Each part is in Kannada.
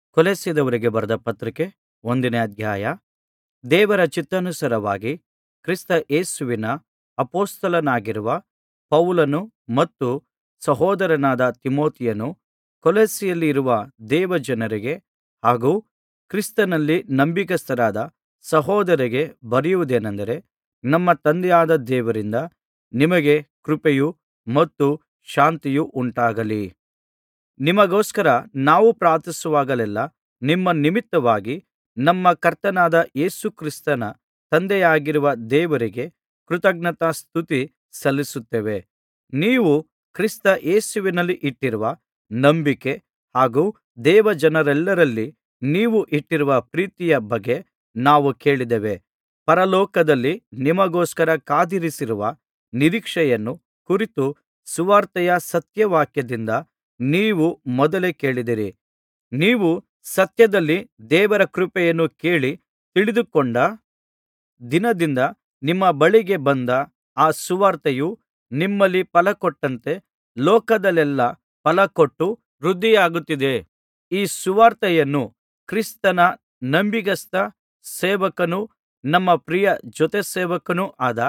ಕೊಲೊಸ್ಸೆದವರಿಗೆ ಬರೆದ ಪತ್ರಿಕೆ ಒಂದನೇ ಅಧ್ಯಾಯ ದೇವರ ಚಿತ್ತಾನುಸಾರವಾಗಿ ಕ್ರಿಸ್ತ ಯೇಸುವಿನ ಅಪೊಸ್ತಲನಾಗಿರುವ ಪೌಲನು ಮತ್ತು ಸಹೋದರನಾದ ತಿಮೊಥೆಯನು ಕೊಲೊಸ್ಸೆಯಲ್ಲಿರುವ ದೇವಜನರಿಗೆ ಹಾಗೂ ಕ್ರಿಸ್ತನಲ್ಲಿ ನಂಬಿಗಸ್ತರಾದ ಸಹೋದರರಿಗೆ ಬರೆಯುವುದೇನೆಂದರೆ ನಮ್ಮ ತಂದೆಯಾದ ದೇವರಿಂದ ನಿಮಗೆ ಕೃಪೆಯೂ ಮತ್ತು ಶಾಂತಿಯೂ ಉಂಟಾಗಲಿ ನಿಮಗೋಸ್ಕರ ನಾವು ಪ್ರಾರ್ಥಿಸುವಾಗಲೆಲ್ಲಾ ನಿಮ್ಮ ನಿಮಿತ್ತವಾಗಿ ನಮ್ಮ ಕರ್ತನಾದ ಯೇಸು ಕ್ರಿಸ್ತನ ತಂದೆಯಾಗಿರುವ ದೇವರಿಗೆ ಕೃತಜ್ಞತಾಸ್ತುತಿ ಸಲ್ಲಿಸುತ್ತೇವೆ ನೀವು ಕ್ರಿಸ್ತ ಯೇಸುವಿನಲ್ಲಿ ಇಟ್ಟಿರುವ ನಂಬಿಕೆ ಹಾಗೂ ದೇವಜನರೆಲ್ಲರಲ್ಲಿ ನೀವು ಇಟ್ಟಿರುವ ಪ್ರೀತಿಯ ಬಗ್ಗೆ ನಾವು ಕೇಳಿದ್ದೇವೆ ಪರಲೋಕದಲ್ಲಿ ನಿಮಗೋಸ್ಕರ ಕಾದಿರಿಸಿರುವ ನಿರೀಕ್ಷೆಯನ್ನು ಕುರಿತು ಸುವಾರ್ತೆಯ ಸತ್ಯವಾಕ್ಯದಿಂದ ನೀವು ಮೊದಲೇ ಕೇಳಿದಿರಿ ನೀವು ಸತ್ಯದಲ್ಲಿ ದೇವರ ಕೃಪೆಯನ್ನು ಕೇಳಿ ತಿಳಿದುಕೊಂಡ ದಿನದಿಂದ ನಿಮ್ಮ ಬಳಿಗೆ ಬಂದ ಆ ಸುವಾರ್ತೆಯು ನಿಮ್ಮಲ್ಲಿ ಫಲಕೊಟ್ಟಂತೆ ಲೋಕದಲ್ಲೆಲ್ಲಾ ಫಲಕೊಟ್ಟು ವೃದ್ಧಿಯಾಗುತ್ತಿದೆ ಈ ಸುವಾರ್ತೆಯನ್ನು ಕ್ರಿಸ್ತನ ನಂಬಿಗಸ್ತ ಸೇವಕನೂ ನಮ್ಮ ಪ್ರಿಯ ಜೊತೆಸೇವಕನೂ ಆದ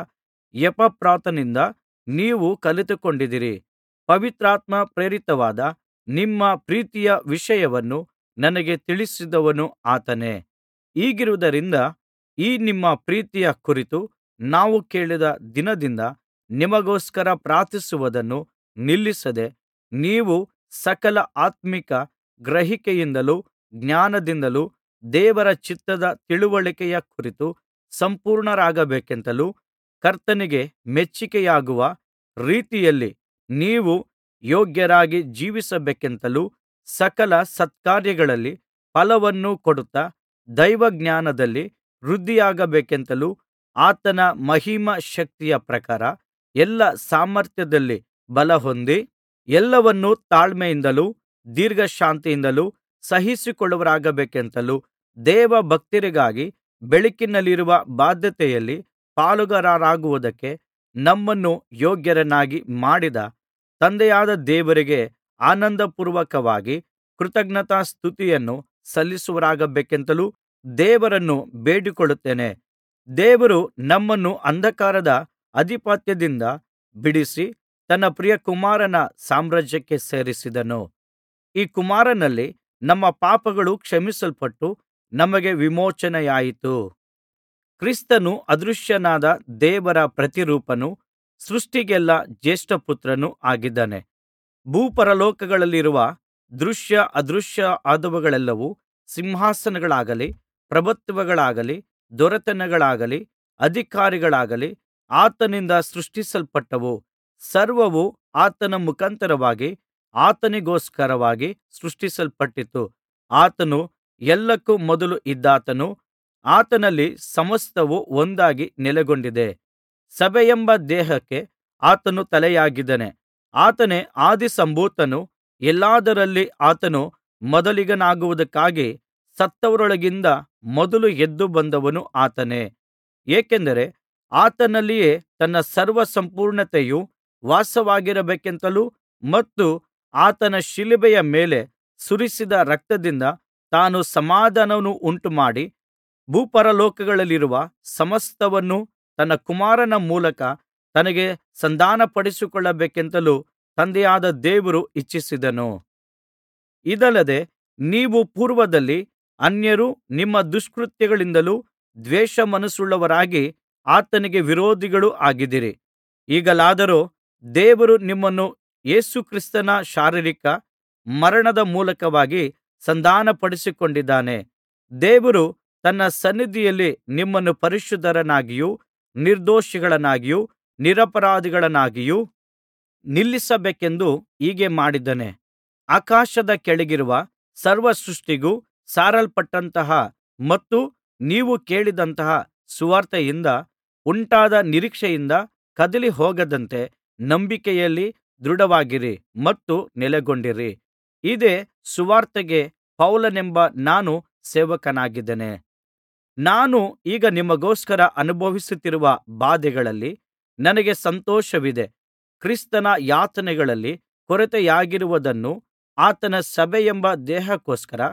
ಎಪಫ್ರನಿಂದ ನೀವು ಕಲಿತುಕೊಂಡಿದ್ದೀರಿ ಪವಿತ್ರಾತ್ಮ ಪ್ರೇರಿತವಾದ ನಿಮ್ಮ ಪ್ರೀತಿಯ ವಿಷಯವನ್ನು ನನಗೆ ತಿಳಿಸಿದವನು ಆತನೇ ಹೀಗಿರುವುದರಿಂದ ಈ ನಿಮ್ಮ ಪ್ರೀತಿಯ ಕುರಿತು ನಾವು ಕೇಳಿದ ದಿನದಿಂದ ನಿಮಗೋಸ್ಕರ ಪ್ರಾರ್ಥಿಸುವುದನ್ನು ನಿಲ್ಲಿಸದೆ ನೀವು ಸಕಲ ಆತ್ಮೀಕ ಗ್ರಹಿಕೆಯಿಂದಲೂ ಜ್ಞಾನದಿಂದಲೂ ದೇವರ ಚಿತ್ತದ ತಿಳುವಳಿಕೆಯ ಕುರಿತು ಸಂಪೂರ್ಣರಾಗಬೇಕೆಂತಲೂ ಕರ್ತನಿಗೆ ಮೆಚ್ಚಿಕೆಯಾಗುವ ರೀತಿಯಲ್ಲಿ ನೀವು ಯೋಗ್ಯರಾಗಿ ಜೀವಿಸಬೇಕೆಂತಲೂ ಸಕಲ ಸತ್ಕಾರ್ಯಗಳಲ್ಲಿ ಫಲವನ್ನು ಕೊಡುತ್ತಾ ದೈವಜ್ಞಾನದಲ್ಲಿ ವೃದ್ಧಿಯಾಗಬೇಕೆಂತಲೂ ಆತನ ಮಹಿಮಾ ಶಕ್ತಿಯ ಪ್ರಕಾರ ಎಲ್ಲಾ ಸಾಮರ್ಥ್ಯದಲ್ಲಿ ಬಲಹೊಂದಿ ಎಲ್ಲವನ್ನೂ ತಾಳ್ಮೆಯಿಂದಲೂ ದೀರ್ಘಶಾಂತಿಯಿಂದಲೂ ಸಹಿಸಿಕೊಳ್ಳುವವರಾಗಬೇಕೆಂತಲೂ ದೇವಭಕ್ತರಿಗಾಗಿ ಬೆಳಕಿನಲ್ಲಿರುವ ಬಾಧ್ಯತೆಯಲ್ಲಿ ಪಾಲುಗಾರರಾಗುವುದಕ್ಕೆ ನಮ್ಮನ್ನು ಯೋಗ್ಯರನ್ನಾಗಿ ಮಾಡಿದ ತಂದೆಯಾದ ದೇವರಿಗೆ ಆನಂದಪೂರ್ವಕವಾಗಿ ಕೃತಜ್ಞತಾಸ್ತುತಿಯನ್ನು ಸಲ್ಲಿಸುವವರಾಗಬೇಕೆಂತಲೂ ದೇವರನ್ನು ಬೇಡಿಕೊಳ್ಳುತ್ತೇನೆ ದೇವರು ನಮ್ಮನ್ನು ಅಂಧಕಾರದ ಅಧಿಪತ್ಯದಿಂದ ಬಿಡಿಸಿ ತನ್ನ ಪ್ರಿಯಕುಮಾರನ ಸಾಮ್ರಾಜ್ಯಕ್ಕೆ ಸೇರಿಸಿದನು ಈ ಕುಮಾರನಲ್ಲಿ ನಮ್ಮ ಪಾಪಗಳು ಕ್ಷಮಿಸಲ್ಪಟ್ಟು ನಮಗೆ ವಿಮೋಚನೆಯಾಯಿತು ಕ್ರಿಸ್ತನು ಅದೃಶ್ಯನಾದ ದೇವರ ಪ್ರತಿರೂಪನೂ ಸೃಷ್ಟಿಗೆಲ್ಲಾ ಜ್ಯೇಷ್ಠಪುತ್ರನೂ ಆಗಿದ್ದಾನೆ ಭೂಪರಲೋಕಗಳಲ್ಲಿರುವ ದೃಶ್ಯ ಅದೃಶ್ಯ ಆದವುಗಳೆಲ್ಲವೂ ಸಿಂಹಾಸನಗಳಾಗಲಿ ಪ್ರಭುತ್ವಗಳಾಗಲಿ ದೊರೆತನಗಳಾಗಲಿ ಅಧಿಕಾರಗಳಾಗಲಿ ಆತನಿಂದ ಸೃಷ್ಟಿಸಲ್ಪಟ್ಟವು ಸರ್ವವೂ ಆತನ ಮುಖಾಂತರವಾಗಿ ಆತನಿಗೋಸ್ಕರವಾಗಿ ಸೃಷ್ಟಿಸಲ್ಪಟ್ಟಿತು ಆತನು ಎಲ್ಲಕ್ಕೂ ಮೊದಲು ಇದ್ದಾತನು ಆತನಲ್ಲಿ ಸಮಸ್ತವೂ ಒಂದಾಗಿ ನೆಲೆಗೊಂಡಿದೆ ಸಭೆಯೆಂಬ ದೇಹಕ್ಕೆ ಆತನು ತಲೆಯಾಗಿದ್ದಾನೆ ಆತನೇ ಆದಿಸಂಭೂತನು ಎಲ್ಲಾದರಲ್ಲಿ ಆತನು ಮೊದಲಿಗನಾಗುವುದಕ್ಕಾಗಿ ಸತ್ತವರೊಳಗಿಂದ ಮೊದಲು ಎದ್ದು ಬಂದವನು ಆತನೇ ಏಕೆಂದರೆ ಆತನಲ್ಲಿಯೇ ತನ್ನ ಸರ್ವ ಸಂಪೂರ್ಣತೆಯು ವಾಸವಾಗಿರಬೇಕೆಂತಲೂ ಮತ್ತು ಆತನ ಶಿಲುಬೆಯ ಮೇಲೆ ಸುರಿಸಿದ ರಕ್ತದಿಂದ ತಾನು ಸಮಾಧಾನವನ್ನು ಉಂಟುಮಾಡಿ ಭೂಪರಲೋಕಗಳಲ್ಲಿರುವ ಸಮಸ್ತವನ್ನು ತನ್ನ ಕುಮಾರನ ಮೂಲಕ ತನಗೆ ಸಂಧಾನಪಡಿಸಿಕೊಳ್ಳಬೇಕೆಂತಲೂ ತಂದೆಯಾದ ದೇವರು ಇಚ್ಛಿಸಿದನು ಇದಲ್ಲದೆ ನೀವು ಪೂರ್ವದಲ್ಲಿ ಅನ್ಯರೂ ನಿಮ್ಮ ದುಷ್ಕೃತ್ಯಗಳಿಂದಲೂ ದ್ವೇಷಮನಸ್ಸುಳ್ಳವರಾಗಿ ಆತನಿಗೆ ವಿರೋಧಿಗಳೂ ಆಗಿದ್ದಿರಿ ಈಗಲಾದರೋ ದೇವರು ನಿಮ್ಮನ್ನು ಯೇಸು ಕ್ರಿಸ್ತನ ಶಾರೀರಿಕ ಮರಣದ ಮೂಲಕವಾಗಿ ಸಂಧಾನಪಡಿಸಿಕೊಂಡಿದ್ದಾನೆ ದೇವರು ತನ್ನ ಸನ್ನಿಧಿಯಲ್ಲಿ ನಿಮ್ಮನ್ನು ಪರಿಶುದ್ಧರನ್ನಾಗಿಯೂ ನಿರ್ದೋಷಿಗಳನ್ನಾಗಿಯೂ ನಿರಪರಾಧಿಗಳನ್ನಾಗಿಯೂ ನಿಲ್ಲಿಸಬೇಕೆಂದು ಹೀಗೆ ಮಾಡಿದ್ದಾನೆ ಆಕಾಶದ ಕೆಳಗಿರುವ ಸರ್ವ ಸೃಷ್ಟಿಗೂ ಸಾರಲ್ಪಟ್ಟಂತಹ ಮತ್ತು ನೀವು ಕೇಳಿದಂತಹ ಸುವಾರ್ತೆಯಿಂದ ಉಂಟಾದ ನಿರೀಕ್ಷೆಯಿಂದ ಕದಲಿ ಹೋಗದಂತೆ ನಂಬಿಕೆಯಲ್ಲಿ ದೃಢವಾಗಿರಿ ಮತ್ತು ನೆಲೆಗೊಂಡಿರಿ ಇದೇ ಸುವಾರ್ತೆಗೆ ಪೌಲನೆಂಬ ನಾನು ಸೇವಕನಾಗಿದ್ದೇನೆ ನಾನು ಈಗ ನಿಮಗೋಸ್ಕರ ಅನುಭವಿಸುತ್ತಿರುವ ಬಾಧೆಗಳಲ್ಲಿ ನನಗೆ ಸಂತೋಷವಿದೆ ಕ್ರಿಸ್ತನ ಯಾತನೆಗಳಲ್ಲಿ ಕೊರತೆಯಾಗಿರುವುದನ್ನು ಆತನ ಸಭೆಯೆಂಬ ದೇಹಕ್ಕೋಸ್ಕರ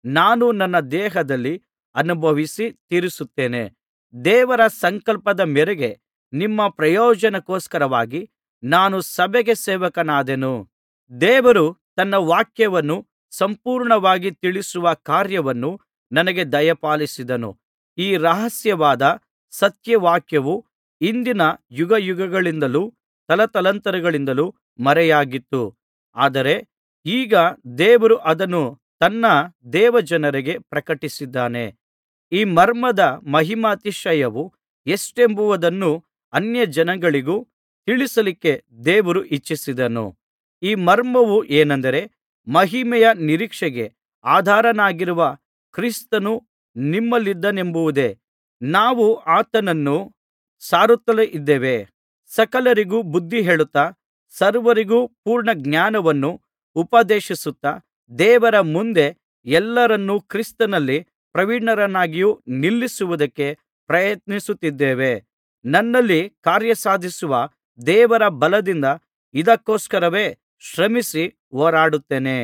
ನಾನು ನನ್ನ ದೇಹದಲ್ಲಿ ಅನುಭವಿಸಿ ತೀರಿಸುತ್ತೇನೆ ದೇವರ ಸಂಕಲ್ಪದ ಮೇರೆಗೆ ನಿಮ್ಮ ಪ್ರಯೋಜನಕ್ಕೋಸ್ಕರವಾಗಿ ನಾನು ಸಭೆಗೆ ಸೇವಕನಾದೆನು ದೇವರು ತನ್ನ ವಾಕ್ಯವನ್ನು ಸಂಪೂರ್ಣವಾಗಿ ತಿಳಿಸುವ ಕಾರ್ಯವನ್ನು ನನಗೆ ದಯಪಾಲಿಸಿದನು ಈ ರಹಸ್ಯವಾದ ಸತ್ಯವಾಕ್ಯವು ಹಿಂದಿನ ಯುಗಯುಗಗಳಿಂದಲೂ ತಲತಲಾಂತರಗಳಿಂದಲೂ ಮರೆಯಾಗಿತ್ತು ಆದರೆ ಈಗ ದೇವರು ಅದನ್ನು ತನ್ನ ದೇವಜನರಿಗೆ ಪ್ರಕಟಿಸಿದ್ದಾನೆ ಈ ಮರ್ಮದ ಮಹಿಮಾತಿಶಯವು ಎಷ್ಟೆಂಬುದನ್ನು ಅನ್ಯಜನಗಳಿಗೂ ತಿಳಿಸಲಿಕ್ಕೆ ದೇವರು ಇಚ್ಛಿಸಿದನು ಈ ಮರ್ಮವು ಏನೆಂದರೆ ಮಹಿಮೆಯ ನಿರೀಕ್ಷೆಗೆ ಆಧಾರನಾಗಿರುವ ಕ್ರಿಸ್ತನು ನಿಮ್ಮಲ್ಲಿದ್ದಾನೆಂಬುದೇ ನಾವು ಆತನನ್ನು ಸಾರುತ್ತಲೇ ಇದ್ದೇವೆ ಸಕಲರಿಗೂ ಬುದ್ಧಿ ಹೇಳುತ್ತಾ ಸರ್ವರಿಗೂ ಪೂರ್ಣ ಜ್ಞಾನವನ್ನು ಉಪದೇಶಿಸುತ್ತಾ ದೇವರ ಮುಂದೆ ಎಲ್ಲರನ್ನೂ ಕ್ರಿಸ್ತನಲ್ಲಿ ಪ್ರವೀಣರನ್ನಾಗಿಯೂ ನಿಲ್ಲಿಸುವುದಕ್ಕೆ ಪ್ರಯತ್ನಿಸುತ್ತಿದ್ದೇವೆ ನನ್ನಲ್ಲಿ ಕಾರ್ಯಸಾಧಿಸುವ ದೇವರ ಬಲದಿಂದ ಇದಕ್ಕೋಸ್ಕರವೇ ಶ್ರಮಿಸಿ ಹೋರಾಡುತ್ತೇನೆ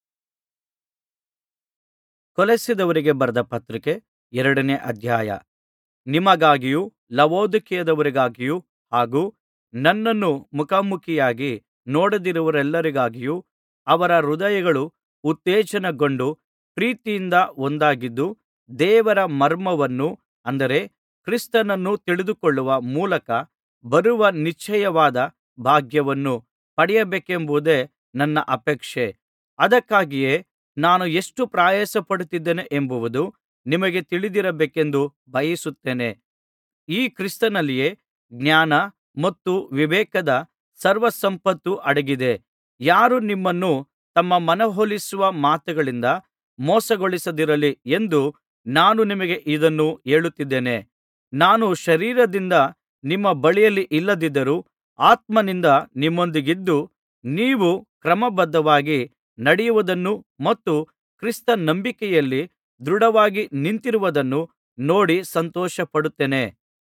ಕೊಲೆಸದವರಿಗೆ ಬರೆದ ಪತ್ರಿಕೆ ಎರಡನೇ ಅಧ್ಯಾಯ ನಿಮಗಾಗಿಯೂ ಲವೊದಿಕೀಯದವರಿಗಾಗಿಯೂ ಹಾಗೂ ನನ್ನನ್ನು ಮುಖಾಮುಖಿಯಾಗಿ ನೋಡದಿರುವವರೆಲ್ಲರಿಗಾಗಿಯೂ ಅವರ ಹೃದಯಗಳು ಉತ್ತೇಜನಗೊಂಡು ಪ್ರೀತಿಯಿಂದ ಒಂದಾಗಿದ್ದು ದೇವರ ಮರ್ಮವನ್ನು ಅಂದರೆ ಕ್ರಿಸ್ತನನ್ನು ತಿಳಿದುಕೊಳ್ಳುವ ಮೂಲಕ ಬರುವ ನಿಶ್ಚಯವಾದ ಭಾಗ್ಯವನ್ನು ಪಡೆಯಬೇಕೆಂಬುದೇ ನನ್ನ ಅಪೇಕ್ಷೆ ಅದಕ್ಕಾಗಿಯೇ ನಾನು ಎಷ್ಟು ಪ್ರಯಾಸಪಡುತ್ತಿದ್ದೇನೆ ಎಂಬುದು ನಿಮಗೆ ತಿಳಿದಿರಬೇಕೆಂದು ಬಯಸುತ್ತೇನೆ ಈ ಕ್ರಿಸ್ತನಲ್ಲಿಯೇ ಜ್ಞಾನ ಮತ್ತು ವಿವೇಕದ ಸರ್ವಸಂಪತ್ತು ಅಡಗಿದೆ ಯಾರೂ ನಿಮ್ಮನ್ನು ತಮ್ಮ ಮನವೊಲಿಸುವ ಮಾತುಗಳಿಂದ ಮೋಸಗೊಳಿಸದಿರಲಿ ಎಂದು ನಾನು ನಿಮಗೆ ಇದನ್ನು ಹೇಳುತ್ತಿದ್ದೇನೆ ನಾನು ಶರೀರದಿಂದ ನಿಮ್ಮ ಬಳಿಯಲ್ಲಿ ಇಲ್ಲದಿದ್ದರೂ ಆತ್ಮನಿಂದ ನಿಮ್ಮೊಂದಿಗಿದ್ದು ನೀವು ಕ್ರಮಬದ್ಧವಾಗಿ ನಡೆಯುವುದನ್ನು ಮತ್ತು ಕ್ರಿಸ್ತ ನಂಬಿಕೆಯಲ್ಲಿ ದೃಢವಾಗಿ ನಿಂತಿರುವುದನ್ನು ನೋಡಿ ಸಂತೋಷಪಡುತ್ತೇನೆ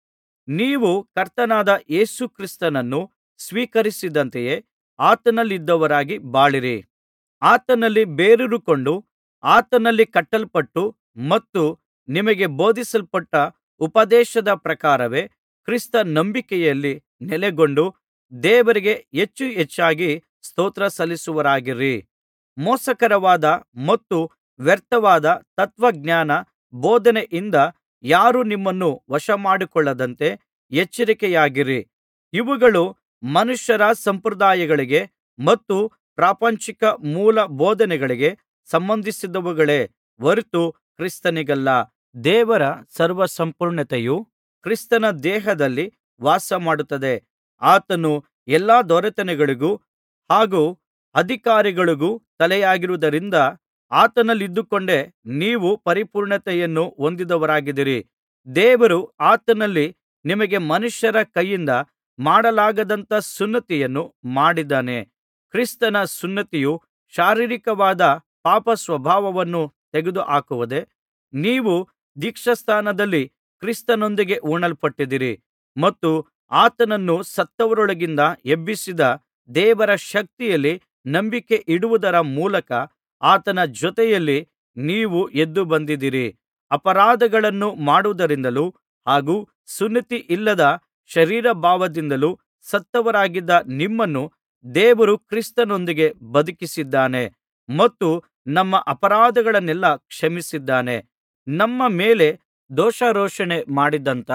ನೀವು ಕರ್ತನಾದ ಯೇಸು ಕ್ರಿಸ್ತನನ್ನು ಸ್ವೀಕರಿಸಿದಂತೆಯೇ ಆತನಲ್ಲಿದ್ದವರಾಗಿ ಬಾಳಿರಿ ಆತನಲ್ಲಿ ಬೇರೂರಿಕೊಂಡು ಆತನಲ್ಲಿ ಕಟ್ಟಲ್ಪಟ್ಟು ಮತ್ತು ನಿಮಗೆ ಬೋಧಿಸಲ್ಪಟ್ಟ ಉಪದೇಶದ ಪ್ರಕಾರವೇ ಕ್ರಿಸ್ತ ನಂಬಿಕೆಯಲ್ಲಿ ನೆಲೆಗೊಂಡು ದೇವರಿಗೆ ಹೆಚ್ಚು ಹೆಚ್ಚಾಗಿ ಸ್ತೋತ್ರ ಸಲ್ಲಿಸುವವರಾಗಿರಿ ಮೋಸಕರವಾದ ಮತ್ತು ವ್ಯರ್ಥವಾದ ತತ್ವಜ್ಞಾನ ಬೋಧನೆಯಿಂದ ಯಾರೂ ನಿಮ್ಮನ್ನು ವಶಮಾಡಿಕೊಳ್ಳದಂತೆ ಎಚ್ಚರಿಕೆಯಾಗಿರಿ ಇವುಗಳು ಮನುಷ್ಯರ ಸಂಪ್ರದಾಯಗಳಿಗೆ ಮತ್ತು ಪ್ರಾಪಂಚಿಕ ಮೂಲ ಬೋಧನೆಗಳಿಗೆ ಸಂಬಂಧಿಸಿದವುಗಳೇ ಹೊರತು ಕ್ರಿಸ್ತನಿಗಲ್ಲ ದೇವರ ಸರ್ವಸಂಪೂರ್ಣತೆಯು ಕ್ರಿಸ್ತನ ದೇಹದಲ್ಲಿ ವಾಸಮಾಡುತ್ತದೆ ಆತನು ಎಲ್ಲಾ ದೊರೆತನಗಳಿಗೂ ಹಾಗೂ ಅಧಿಕಾರಿಗಳಿಗೂ ತಲೆಯಾಗಿರುವುದರಿಂದ ಆತನಲ್ಲಿದ್ದುಕೊಂಡೇ ನೀವು ಪರಿಪೂರ್ಣತೆಯನ್ನು ಹೊಂದಿದವರಾಗಿದ್ದೀರಿ ದೇವರು ಆತನಲ್ಲಿ ನಿಮಗೆ ಮನುಷ್ಯರ ಕೈಯಿಂದ ಮಾಡಲಾಗದಂಥ ಸುನ್ನತಿಯನ್ನು ಮಾಡಿದ್ದಾನೆ ಕ್ರಿಸ್ತನ ಸುನ್ನತಿಯು ಶಾರೀರಿಕವಾದ ಪಾಪಸ್ವಭಾವವನ್ನು ತೆಗೆದುಹಾಕುವುದೇ ನೀವು ದೀಕ್ಷಾಸ್ನಾನದಲ್ಲಿ ಕ್ರಿಸ್ತನೊಂದಿಗೆ ಹೂಣಲ್ಪಟ್ಟಿದ್ದೀರಿ ಮತ್ತು ಆತನನ್ನು ಸತ್ತವರೊಳಗಿಂದ ಎಬ್ಬಿಸಿದ ದೇವರ ಶಕ್ತಿಯಲ್ಲಿ ನಂಬಿಕೆ ಇಡುವುದರ ಮೂಲಕ ಆತನ ಜೊತೆಯಲ್ಲಿ ನೀವು ಎದ್ದು ಬಂದಿದ್ದೀರಿ ಅಪರಾಧಗಳನ್ನು ಮಾಡುವುದರಿಂದಲೂ ಹಾಗೂ ಸುನ್ನತಿ ಇಲ್ಲದ ಶರೀರಭಾವದಿಂದಲೂ ಸತ್ತವರಾಗಿದ್ದ ನಿಮ್ಮನ್ನು ದೇವರು ಕ್ರಿಸ್ತನೊಂದಿಗೆ ಬದುಕಿಸಿದ್ದಾನೆ ಮತ್ತು ನಮ್ಮ ಅಪರಾಧಗಳನ್ನೆಲ್ಲಾ ಕ್ಷಮಿಸಿದ್ದಾನೆ ನಮ್ಮ ಮೇಲೆ ದೋಷಾರೋಪಣೆ ಮಾಡಿದ್ದಂಥ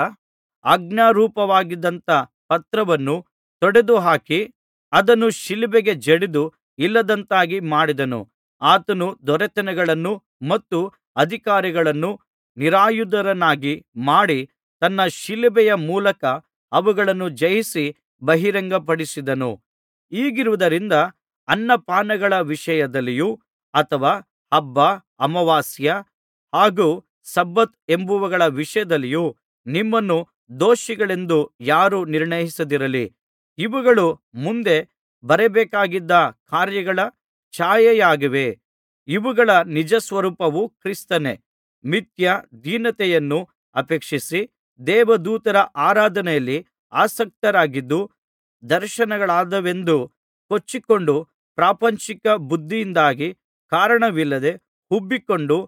ಆಜ್ಞಾರೂಪವಾಗಿದ್ದಂಥ ಪತ್ರವನ್ನು ತೊಡೆದುಹಾಕಿ ಅದನ್ನು ಶಿಲುಬೆಗೆ ಜಡಿದು ಇಲ್ಲದಂತಾಗಿ ಮಾಡಿದನು ಆತನು ದೊರೆತನಗಳನ್ನು ಮತ್ತು ಅಧಿಕಾರಿಗಳನ್ನು ನಿರಾಯುಧರನ್ನಾಗಿ ಮಾಡಿ ತನ್ನ ಶಿಲುಬೆಯ ಮೂಲಕ ಅವುಗಳನ್ನು ಜಯಿಸಿ ಬಹಿರಂಗಪಡಿಸಿದನು ಹೀಗಿರುವುದರಿಂದ ಅನ್ನಪಾನಗಳ ವಿಷಯದಲ್ಲಿಯೂ ಅಥವಾ ಹಬ್ಬ ಅಮಾವಾಸ್ಯ ಹಾಗೂ ಸಬ್ಬತ್ ಎಂಬುವುಗಳ ವಿಷಯದಲ್ಲಿಯೂ ನಿಮ್ಮನ್ನು ದೋಷಿಗಳೆಂದು ಯಾರೂ ನಿರ್ಣಯಿಸದಿರಲಿ ಇವುಗಳು ಮುಂದೆ ಬರಬೇಕಾಗಿದ್ದ ಕಾರ್ಯಗಳ ಛಾಯೆಯಾಗಿವೆ ಇವುಗಳ ನಿಜಸ್ವರೂಪವು ಕ್ರಿಸ್ತನೇ ಮಿಥ್ಯ ದೀನತೆಯನ್ನು ಅಪೇಕ್ಷಿಸಿ ದೇವದೂತರ ಆರಾಧನೆಯಲ್ಲಿ ಆಸಕ್ತರಾಗಿದ್ದು ದರ್ಶನಗಳಾದವೆಂದು ಕೊಚ್ಚಿಕೊಂಡು ಪ್ರಾಪಂಚಿಕ ಬುದ್ಧಿಯಿಂದಾಗಿ ಕಾರಣವಿಲ್ಲದೆ ಉಬ್ಬಿಕೊಂಡು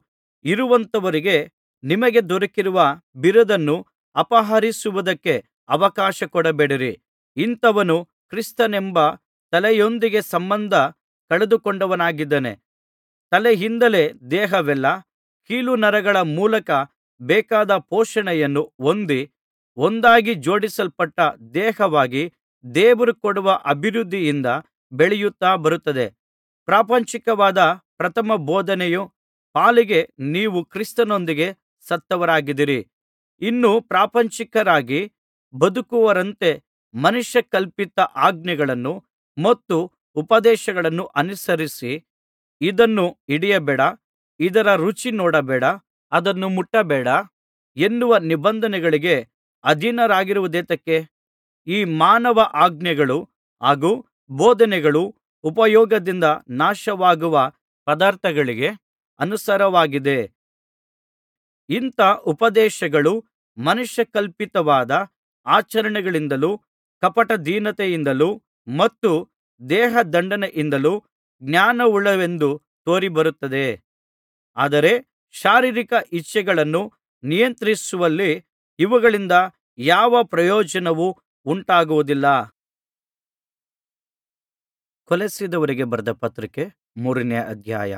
ಇರುವಂಥವರಿಗೆ ನಿಮಗೆ ದೊರಕಿರುವ ಬಿರುದನ್ನು ಅಪಹರಿಸುವುದಕ್ಕೆ ಅವಕಾಶ ಕೊಡಬೇಡಿರಿ ಇಂಥವನು ಕ್ರಿಸ್ತನೆಂಬ ತಲೆಯೊಂದಿಗೆ ಸಂಬಂಧ ಕಳೆದುಕೊಂಡವನಾಗಿದ್ದಾನೆ ತಲೆಯಿಂದಲೇ ದೇಹವೆಲ್ಲಾ ಕೀಲುನರಗಳ ಮೂಲಕ ಬೇಕಾದ ಪೋಷಣೆಯನ್ನು ಹೊಂದಿ ಒಂದಾಗಿ ಜೋಡಿಸಲ್ಪಟ್ಟ ದೇಹವಾಗಿ ದೇವರು ಕೊಡುವ ಅಭಿವೃದ್ಧಿಯಿಂದ ಬೆಳೆಯುತ್ತಾ ಬರುತ್ತದೆ ಪ್ರಾಪಂಚಿಕವಾದ ಪ್ರಥಮ ಬೋಧನೆಯ ಪಾಲಿಗೆ ನೀವು ಕ್ರಿಸ್ತನೊಂದಿಗೆ ಸತ್ತವರಾಗಿದ್ದೀರಿ ಇನ್ನು ಪ್ರಾಪಂಚಿಕರಾಗಿ ಬದುಕುವವರಂತೆ ಮನುಷ್ಯ ಕಲ್ಪಿತ ಆಜ್ಞೆಗಳನ್ನು ಮತ್ತು ಉಪದೇಶಗಳನ್ನು ಅನುಸರಿಸಿ ಇದನ್ನು ಹಿಡಿಯಬೇಡ ಇದರ ರುಚಿ ನೋಡಬೇಡ ಅದನ್ನು ಮುಟ್ಟಬೇಡ ಎನ್ನುವ ನಿಬಂಧನೆಗಳಿಗೆ ಅಧೀನರಾಗಿರುವುದೇತಕ್ಕೆ ಈ ಮಾನವ ಆಜ್ಞೆಗಳು ಹಾಗೂ ಬೋಧನೆಗಳು ಉಪಯೋಗದಿಂದ ನಾಶವಾಗುವ ಪದಾರ್ಥಗಳಿಗೆ ಅನುಸಾರವಾಗಿದೆ ಇಂಥ ಉಪದೇಶಗಳು ಮನುಷ್ಯಕಲ್ಪಿತವಾದ ಆಚರಣೆಗಳಿಂದಲೂ ಕಪಟದೀನತೆಯಿಂದಲೂ ಮತ್ತು ದೇಹದಂಡನೆಯಿಂದಲೂ ಜ್ಞಾನವುಳ್ಳವೆಂದು ತೋರಿಬರುತ್ತದೆ ಆದರೆ ಶಾರೀರಿಕ ಇಚ್ಛೆಗಳನ್ನು ನಿಯಂತ್ರಿಸುವಲ್ಲಿ ಇವುಗಳಿಂದ ಯಾವ ಪ್ರಯೋಜನವೂ ಉಂಟಾಗುವುದಿಲ್ಲ ಕೊಲೆಸಿದವರಿಗೆ ಬರೆದ ಪತ್ರಿಕೆ ಮೂರನೇ ಅಧ್ಯಾಯ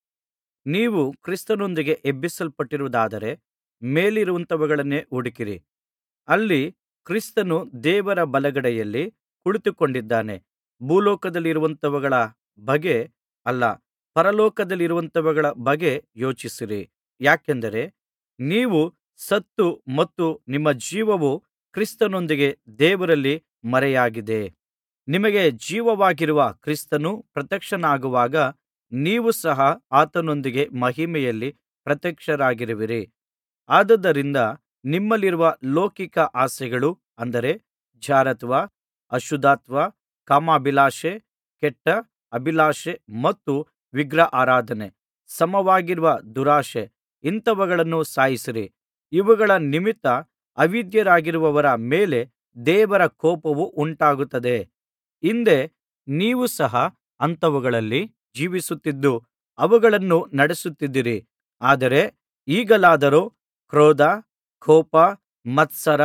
ನೀವು ಕ್ರಿಸ್ತನೊಂದಿಗೆ ಎಬ್ಬಿಸಲ್ಪಟ್ಟಿರುವುದಾದರೆ ಮೇಲಿರುವಂಥವುಗಳನ್ನೇ ಹುಡುಕಿರಿ ಅಲ್ಲಿ ಕ್ರಿಸ್ತನು ದೇವರ ಬಲಗಡೆಯಲ್ಲಿ ಕುಳಿತುಕೊಂಡಿದ್ದಾನೆ ಭೂಲೋಕದಲ್ಲಿರುವಂಥವುಗಳ ಬಗ್ಗೆ ಅಲ್ಲ ಪರಲೋಕದಲ್ಲಿರುವಂಥವುಗಳ ಬಗ್ಗೆ ಯೋಚಿಸಿರಿ ಯಾಕೆಂದರೆ ನೀವು ಸತ್ತು ಮತ್ತು ನಿಮ್ಮ ಜೀವವು ಕ್ರಿಸ್ತನೊಂದಿಗೆ ದೇವರಲ್ಲಿ ಮರೆಯಾಗಿದೆ ನಿಮಗೆ ಜೀವವಾಗಿರುವ ಕ್ರಿಸ್ತನು ಪ್ರತ್ಯಕ್ಷನಾಗುವಾಗ ನೀವು ಸಹ ಆತನೊಂದಿಗೆ ಮಹಿಮೆಯಲ್ಲಿ ಪ್ರತ್ಯಕ್ಷರಾಗುವಿರಿ ಆದುದರಿಂದ ನಿಮ್ಮಲ್ಲಿರುವ ಲೌಕಿಕ ಆಸೆಗಳು ಅಂದರೆ ಜಾರತ್ವ ಅಶುದ್ಧತ್ವ ಕಾಮಾಭಿಲಾಷೆ ಕೆಟ್ಟ ಅಭಿಲಾಷೆ ಮತ್ತು ವಿಗ್ರಹಾರಾಧನೆ ಸಮವಾಗಿರುವ ದುರಾಶೆ ಇಂಥವುಗಳನ್ನು ಸಾಯಿಸಿರಿ ಇವುಗಳ ನಿಮಿತ್ತ ಅವಿಧೇಯರಾಗಿರುವವರ ಮೇಲೆ ದೇವರ ಕೋಪವು ಉಂಟಾಗುತ್ತದೆ ಹಿಂದೆ ನೀವು ಸಹ ಅಂಥವುಗಳಲ್ಲಿ ಜೀವಿಸುತ್ತಿದ್ದು ಅವುಗಳನ್ನು ನಡೆಸುತ್ತಿದ್ದಿರಿ ಆದರೆ ಈಗಲಾದರೋ ಕ್ರೋಧ ಕೋಪ ಮತ್ಸರ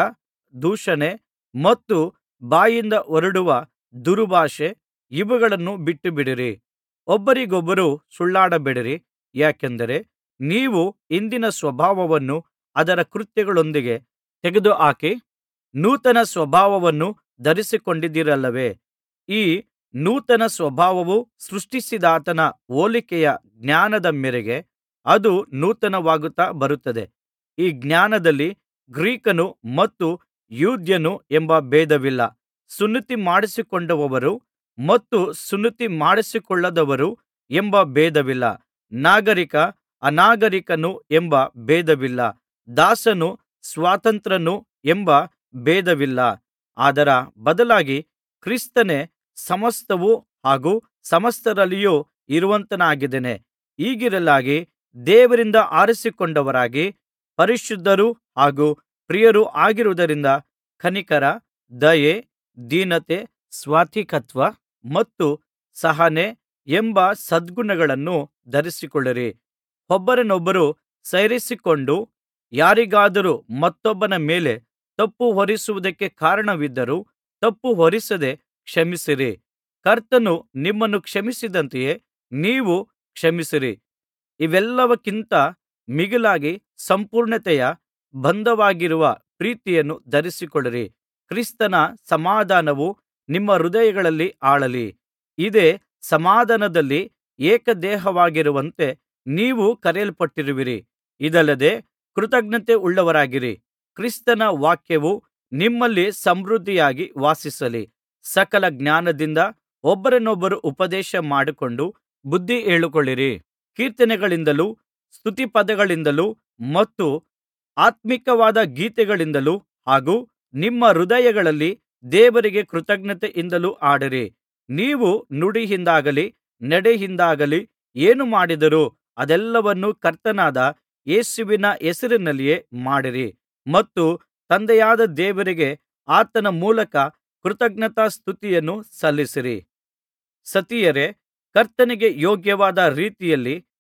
ದೂಷಣೆ ಮತ್ತು ಬಾಯಿಂದ ಹೊರಡುವ ದುರ್ಭಾಷೆ ಇವುಗಳನ್ನು ಬಿಟ್ಟುಬಿಡಿರಿ ಒಬ್ಬರಿಗೊಬ್ಬರು ಸುಳ್ಳಾಡಬೇಡಿರಿ ಯಾಕೆಂದರೆ ನೀವು ಹಿಂದಿನ ಸ್ವಭಾವವನ್ನು ಅದರ ಕೃತ್ಯಗಳೊಂದಿಗೆ ತೆಗೆದುಹಾಕಿ ನೂತನ ಸ್ವಭಾವವನ್ನು ಧರಿಸಿಕೊಂಡಿದ್ದೀರಲ್ಲವೇ ಈ ನೂತನ ಸ್ವಭಾವವು ಸೃಷ್ಟಿಸಿದಾತನ ಹೋಲಿಕೆಯ ಜ್ಞಾನದ ಮೇರೆಗೆ ಅದು ನೂತನವಾಗುತ್ತಾ ಬರುತ್ತದೆ ಈ ಜ್ಞಾನದಲ್ಲಿ ಗ್ರೀಕನು ಮತ್ತು ಯೆಹೂದ್ಯನು ಎಂಬ ಭೇದವಿಲ್ಲ ಸುನ್ನತಿ ಮಾಡಿಸಿಕೊಂಡವರು ಮತ್ತು ಸುನ್ನತಿ ಮಾಡಿಸಿಕೊಳ್ಳದವರು ಎಂಬ ಭೇದವಿಲ್ಲ ನಾಗರಿಕ ಅನಾಗರಿಕನು ಎಂಬ ಭೇದವಿಲ್ಲ ದಾಸನು ಸ್ವತಂತ್ರನು ಎಂಬ ಭೇದವಿಲ್ಲ ಅದರ ಬದಲಾಗಿ ಕ್ರಿಸ್ತನೇ ಸಮಸ್ತವೂ ಹಾಗೂ ಸಮಸ್ತರಲ್ಲಿಯೂ ಇರುವಾತನಾಗಿದ್ದಾನೆ ಹೀಗಿರಲಾಗಿ ದೇವರಿಂದ ಆರಿಸಿಕೊಂಡವರಾಗಿ ಪರಿಶುದ್ಧರೂ ಹಾಗೂ ಪ್ರಿಯರೂ ಆಗಿರುವುದರಿಂದ ಕನಿಕರ ದಯೆ ದೀನತೆ ಸಾತ್ವಿಕತ್ವ ಮತ್ತು ಸಹನೆ ಎಂಬ ಸದ್ಗುಣಗಳನ್ನು ಧರಿಸಿಕೊಳ್ಳಿರಿ ಒಬ್ಬರನ್ನೊಬ್ಬರು ಸಹಿಸಿಕೊಂಡು ಯಾರಿಗಾದರೂ ಮತ್ತೊಬ್ಬನ ಮೇಲೆ ತಪ್ಪು ಹೊರಿಸುವುದಕ್ಕೆ ಕಾರಣವಿದ್ದರೂ ತಪ್ಪು ಹೊರಿಸದೆ ಕ್ಷಮಿಸಿರಿ ಕರ್ತನು ನಿಮ್ಮನ್ನು ಕ್ಷಮಿಸಿದಂತೆಯೇ ನೀವು ಕ್ಷಮಿಸಿರಿ ಇವೆಲ್ಲಕ್ಕಿಂತ ಮಿಗಿಲಾಗಿ ಸಂಪೂರ್ಣತೆಯ ಬಂಧವಾಗಿರುವ ಪ್ರೀತಿಯನ್ನು ಧರಿಸಿಕೊಳ್ಳಿರಿ ಕ್ರಿಸ್ತನ ಸಮಾಧಾನವು ನಿಮ್ಮ ಹೃದಯಗಳಲ್ಲಿ ಆಳಲಿ ಇದೇ ಸಮಾಧಾನದಲ್ಲಿ ಏಕದೇಹವಾಗಿರುವಂತೆ ನೀವು ಕರೆಯಲ್ಪಟ್ಟಿರುವಿರಿ ಇದಲ್ಲದೆ ಕೃತಜ್ಞತೆಯುಳ್ಳವರಾಗಿರಿ ಕ್ರಿಸ್ತನ ವಾಕ್ಯವು ನಿಮ್ಮಲ್ಲಿ ಸಮೃದ್ಧಿಯಾಗಿ ವಾಸಿಸಲಿ ಸಕಲ ಜ್ಞಾನದಿಂದ ಒಬ್ಬರನ್ನೊಬ್ಬರು ಉಪದೇಶ ಮಾಡಿಕೊಂಡು ಬುದ್ಧಿ ಹೇಳಿಕೊಳ್ಳಿರಿ ಕೀರ್ತನೆಗಳಿಂದಲೂ ಸ್ತುತಿಪದಗಳಿಂದಲೂ ಮತ್ತು ಆತ್ಮೀಕವಾದ ಗೀತೆಗಳಿಂದಲೂ ಹಾಗೂ ನಿಮ್ಮ ಹೃದಯಗಳಲ್ಲಿ ದೇವರಿಗೆ ಕೃತಜ್ಞತೆಯಿಂದಲೂ ಹಾಡಿರಿ ನೀವು ನುಡಿಯಿಂದಾಗಲಿ ನಡೆಯಿಂದಾಗಲಿ ಏನು ಮಾಡಿದರೂ ಅದೆಲ್ಲವನ್ನೂ ಕರ್ತನಾದ ಯೇಸುವಿನ ಹೆಸರಿನಲ್ಲಿಯೇ ಮಾಡಿರಿ ಮತ್ತು ತಂದೆಯಾದ ದೇವರಿಗೆ ಆತನ ಮೂಲಕ ಕೃತಜ್ಞತಾಸ್ತುತಿಯನ್ನು ಸಲ್ಲಿಸಿರಿ ಸತಿಯರೇ ಕರ್ತನಿಗೆ ಯೋಗ್ಯವಾದ ರೀತಿಯಲ್ಲಿ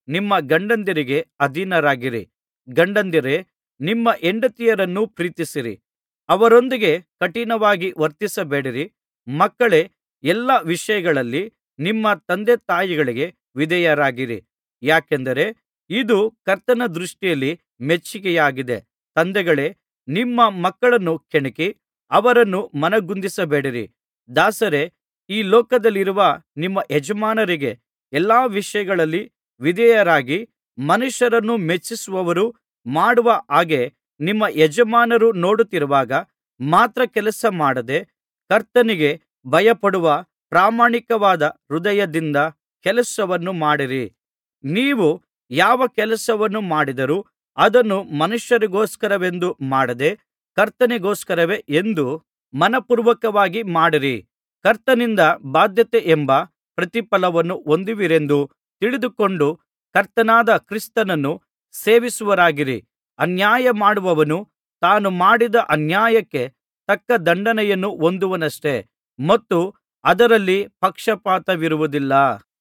ನಿಮ್ಮ ಗಂಡಂದಿರಿಗೆ ಅಧೀನರಾಗಿರಿ ಗಂಡಂದಿರೇ ನಿಮ್ಮ ಹೆಂಡತಿಯರನ್ನು ಪ್ರೀತಿಸಿರಿ ಅವರೊಂದಿಗೆ ಕಠಿಣವಾಗಿ ವರ್ತಿಸಬೇಡಿರಿ ಮಕ್ಕಳೇ ಎಲ್ಲಾ ವಿಷಯಗಳಲ್ಲಿ ನಿಮ್ಮ ತಂದೆತಾಯಿಗಳಿಗೆ ವಿಧೇಯರಾಗಿರಿ ಯಾಕೆಂದರೆ ಇದು ಕರ್ತನ ದೃಷ್ಟಿಯಲ್ಲಿ ಮೆಚ್ಚಿಕೆಯಾಗಿದೆ ತಂದೆಗಳೇ ನಿಮ್ಮ ಮಕ್ಕಳನ್ನು ಕೆಣಕಿ ಅವರನ್ನು ಮನಗುಂದಿಸಬೇಡಿರಿ ದಾಸರೇ ಈ ಲೋಕದಲ್ಲಿರುವ ನಿಮ್ಮ ಯಜಮಾನರಿಗೆ ಎಲ್ಲಾ ವಿಷಯಗಳಲ್ಲಿ ವಿಧೇಯರಾಗಿ ಮನುಷ್ಯರನ್ನು ಮೆಚ್ಚಿಸುವವರು ಮಾಡುವ ಹಾಗೆ ನಿಮ್ಮ ಯಜಮಾನರು ನೋಡುತ್ತಿರುವಾಗ ಮಾತ್ರ ಕೆಲಸ ಮಾಡದೆ ಕರ್ತನಿಗೆ ಭಯಪಡುವ ಪ್ರಾಮಾಣಿಕವಾದ ಹೃದಯದಿಂದ ಕೆಲಸವನ್ನು ಮಾಡಿರಿ ನೀವು ಯಾವ ಕೆಲಸವನ್ನು ಮಾಡಿದರೂ ಅದನ್ನು ಮನುಷ್ಯರಿಗೋಸ್ಕರವೆಂದು ಮಾಡದೆ ಕರ್ತನಿಗೋಸ್ಕರವೇ ಎಂದು ಮನಃಪೂರ್ವಕವಾಗಿ ಮಾಡಿರಿ ಕರ್ತನಿಂದ ಬಾಧ್ಯತೆಯೆಂಬ ಪ್ರತಿಫಲವನ್ನು ಹೊಂದುವಿರೆಂದು ತಿಳಿದುಕೊಂಡು ಕರ್ತನಾದ ಕ್ರಿಸ್ತನನ್ನು ಸೇವಿಸುವವರಾಗಿರಿ ಅನ್ಯಾಯ ಮಾಡುವವನು ತಾನು ಮಾಡಿದ ಅನ್ಯಾಯಕ್ಕೆ ತಕ್ಕ ದಂಡನೆಯನ್ನು ಹೊಂದುವನಷ್ಟೆ ಮತ್ತು ಅದರಲ್ಲಿ ಪಕ್ಷಪಾತವಿರುವುದಿಲ್ಲ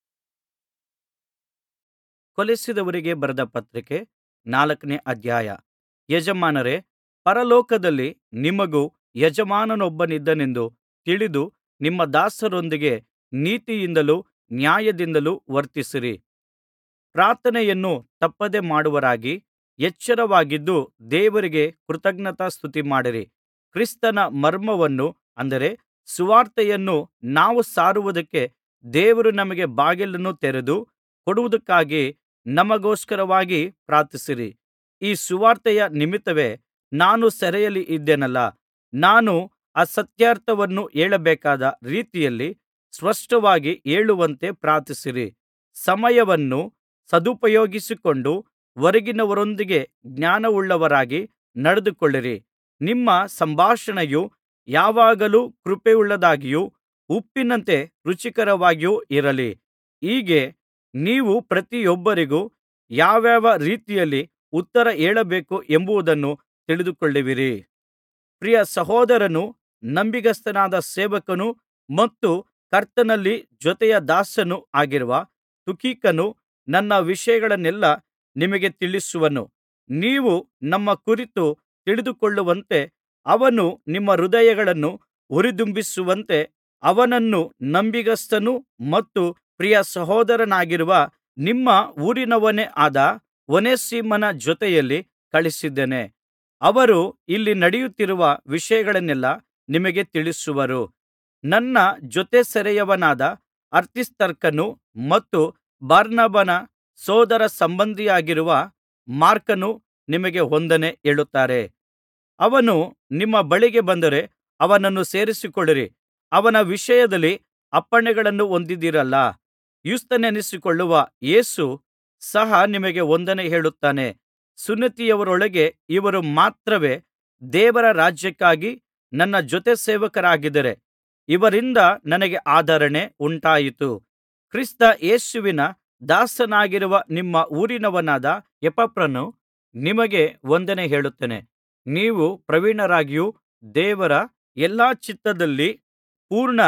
ಕೊಲೆಸಿದವರಿಗೆ ಬರೆದ ಪತ್ರಿಕೆ ನಾಲ್ಕನೇ ಅಧ್ಯಾಯ ಯಜಮಾನರೇ ಪರಲೋಕದಲ್ಲಿ ನಿಮಗೂ ಯಜಮಾನನೊಬ್ಬನಿದ್ದಾನೆಂದು ತಿಳಿದು ನಿಮ್ಮ ದಾಸರೊಂದಿಗೆ ನೀತಿಯಿಂದಲೂ ನ್ಯಾಯದಿಂದಲೂ ವರ್ತಿಸಿರಿ ಪ್ರಾರ್ಥನೆಯನ್ನು ತಪ್ಪದೆ ಮಾಡುವವರಾಗಿ ಎಚ್ಚರವಾಗಿದ್ದು ದೇವರಿಗೆ ಕೃತಜ್ಞತಾಸ್ತುತಿಮಾಡಿರಿ ಕ್ರಿಸ್ತನ ಮರ್ಮವನ್ನು ಅಂದರೆ ಸುವಾರ್ತೆಯನ್ನು ನಾವು ಸಾರುವುದಕ್ಕೆ ದೇವರು ನಮಗೆ ಬಾಗಿಲನ್ನು ತೆರೆದು ಕೊಡುವುದಕ್ಕಾಗಿ ನಮಗೋಸ್ಕರವಾಗಿ ಪ್ರಾರ್ಥಿಸಿರಿ ಈ ಸುವಾರ್ತೆಯ ನಿಮಿತ್ತವೇ ನಾನು ಸೆರೆಯಲ್ಲಿ ಇದ್ದೇನಲ್ಲಾ ನಾನು ಅಸತ್ಯಾರ್ಥವನ್ನು ಹೇಳಬೇಕಾದ ರೀತಿಯಲ್ಲಿ ಸ್ಪಷ್ಟವಾಗಿ ಹೇಳುವಂತೆ ಪ್ರಾರ್ಥಿಸಿರಿ ಸಮಯವನ್ನು ಸದುಪಯೋಗಿಸಿಕೊಂಡು ಹೊರಗಿನವರೊಂದಿಗೆ ಜ್ಞಾನವುಳ್ಳವರಾಗಿ ನಡೆದುಕೊಳ್ಳಿರಿ ನಿಮ್ಮ ಸಂಭಾಷಣೆಯು ಯಾವಾಗಲೂ ಕೃಪೆಯುಳ್ಳದ್ದಾಗಿಯೂ ಉಪ್ಪಿನಂತೆ ರುಚಿಕರವಾಗಿಯೂ ಇರಲಿ ಹೀಗೆ ನೀವು ಪ್ರತಿಯೊಬ್ಬರಿಗೂ ಯಾವ್ಯಾವ ರೀತಿಯಲ್ಲಿ ಉತ್ತರ ಹೇಳಬೇಕು ಎಂಬುದನ್ನು ತಿಳಿದುಕೊಳ್ಳುವಿರಿ ಪ್ರಿಯ ಸಹೋದರನೂ ನಂಬಿಗಸ್ತನಾದ ಸೇವಕನೂ ಮತ್ತು ಕರ್ತನಲ್ಲಿ ಜೊತೆಯ ದಾಸನೂ ಆಗಿರುವ ತುಖಿಕನು ನನ್ನ ವಿಷಯಗಳನ್ನೆಲ್ಲಾ ನಿಮಗೆ ತಿಳಿಸುವನು ನೀವು ನಮ್ಮ ಕುರಿತು ತಿಳಿದುಕೊಳ್ಳುವಂತೆ ಅವನು ನಿಮ್ಮ ಹೃದಯಗಳನ್ನು ಹುರಿದುಂಬಿಸುವಂತೆ ಅವನನ್ನು ನಂಬಿಗಸ್ತನೂ ಮತ್ತು ಪ್ರಿಯ ಸಹೋದರನಾಗಿರುವ ನಿಮ್ಮ ಊರಿನವನೇ ಆದ ಓನೇಸಿಮನ ಜೊತೆಯಲ್ಲಿ ಕಳುಹಿಸಿದ್ದೇನೆ ಅವರು ಇಲ್ಲಿ ನಡೆಯುತ್ತಿರುವ ವಿಷಯಗಳನ್ನೆಲ್ಲಾ ನಿಮಗೆ ತಿಳಿಸುವರು ನನ್ನ ಜೊತೆ ಸೆರೆಯವನಾದ ಅರಿಸ್ತಾರ್ಕನು ಮತ್ತು ಬಾರ್ನಬನ ಸೋದರ ಸಂಬಂಧಿಯಾಗಿರುವ ಮಾರ್ಕನು ನಿಮಗೆ ವಂದನೆ ಹೇಳುತ್ತಾರೆ ಅವನು ನಿಮ್ಮ ಬಳಿಗೆ ಬಂದರೆ ಅವನನ್ನು ಸೇರಿಸಿಕೊಳ್ಳಿರಿ ಅವನ ವಿಷಯದಲ್ಲಿ ಅಪ್ಪಣೆಗಳನ್ನು ಹೊಂದಿದ್ದೀರಲ್ಲಾ ಯುಸ್ತನೆನಿಸಿಕೊಳ್ಳುವ ಯೇಸು ಸಹ ನಿಮಗೆ ವಂದನೆ ಹೇಳುತ್ತಾನೆ ಸುನ್ನತಿಯವರೊಳಗೆ ಇವರು ಮಾತ್ರವೇ ದೇವರ ರಾಜ್ಯಕ್ಕಾಗಿ ನನ್ನ ಜೊತೆ ಸೇವಕರಾಗಿದ್ದಾರೆ ಇವರಿಂದ ನನಗೆ ಆದರಣೆ ಉಂಟಾಯಿತು ಕ್ರಿಸ್ತ ಯೇಸುವಿನ ದಾಸನಾಗಿರುವ ನಿಮ್ಮ ಊರಿನವನಾದ ಎಪಫ್ರನು ನಿಮಗೆ ವಂದನೆ ಹೇಳುತ್ತಾನೆ ನೀವು ಪ್ರವೀಣರಾಗಿಯೂ ದೇವರ ಎಲ್ಲಾ ಚಿತ್ತದಲ್ಲಿ ಪೂರ್ಣ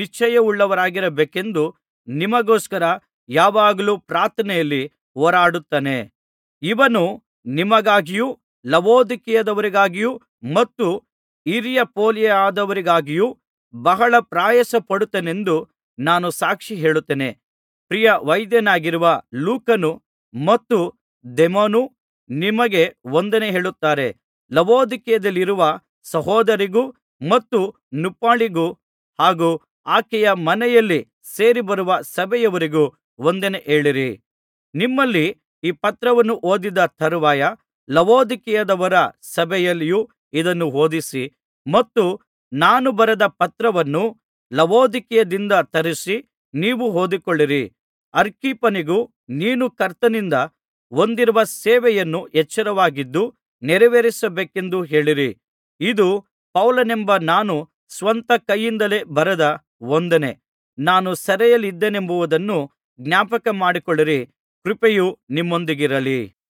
ನಿಶ್ಚಯವುಳ್ಳವರಾಗಿರಬೇಕೆಂದು ನಿಮಗೋಸ್ಕರ ಯಾವಾಗಲೂ ಪ್ರಾರ್ಥನೆಯಲ್ಲಿ ಹೋರಾಡುತ್ತಾನೆ ಇವನು ನಿಮಗಾಗಿಯೂ ಲವೊದಿಕೀಯದವರಿಗಾಗಿಯೂ ಮತ್ತು ಹಿರಿಯಾಪೊಲಿಯದವರಿಗಾಗಿಯೂ ಬಹಳ ಪ್ರಯಾಸಪಡುತ್ತಾನೆಂದು ನಾನು ಸಾಕ್ಷಿ ಹೇಳುತ್ತೇನೆ ಪ್ರಿಯ ವೈದ್ಯನಾಗಿರುವ ಲೂಕನು ಮತ್ತು ದೇಮನು ನಿಮಗೆ ವಂದನೆ ಹೇಳುತ್ತಾರೆ ಲವೊದಿಕೀಯದಲ್ಲಿರುವ ಸಹೋದರಿಗೂ ಮತ್ತು ನುಪ್ಪಾಳಿಗೂ ಹಾಗೂ ಆಕೆಯ ಮನೆಯಲ್ಲಿ ಸೇರಿಬರುವ ಸಭೆಯವರಿಗೂ ವಂದನೆ ಹೇಳಿರಿ ನಿಮ್ಮಲ್ಲಿ ಈ ಪತ್ರವನ್ನು ಓದಿದ ತರುವಾಯ ಲವೊದಿಕೀಯದವರ ಸಭೆಯಲ್ಲಿಯೂ ಇದನ್ನು ಓದಿಸಿ ಮತ್ತು ನಾನು ಬರೆದ ಪತ್ರವನ್ನು ಲವೊದಿಕೀಯದಿಂದ ತರಿಸಿ ನೀವು ಓದಿಕೊಳ್ಳಿರಿ ಅರ್ಖಿಪ್ಪನಿಗೂ ನೀನು ಕರ್ತನಿಂದ ಹೊಂದಿರುವ ಸೇವೆಯನ್ನು ಎಚ್ಚರವಾಗಿದ್ದು ನೆರವೇರಿಸಬೇಕೆಂದು ಹೇಳಿರಿ ಇದು ಪೌಲನೆಂಬ ನಾನು ಸ್ವಂತ ಕೈಯಿಂದಲೇ ಬರೆದ ವಂದನೆ ನಾನು ಸೆರೆಯಲ್ಲಿದ್ದೇನೆಂಬುದನ್ನು ಜ್ಞಾಪಕ ಮಾಡಿಕೊಳ್ಳಿರಿ ಕೃಪೆಯು ನಿಮ್ಮೊಂದಿಗಿರಲಿ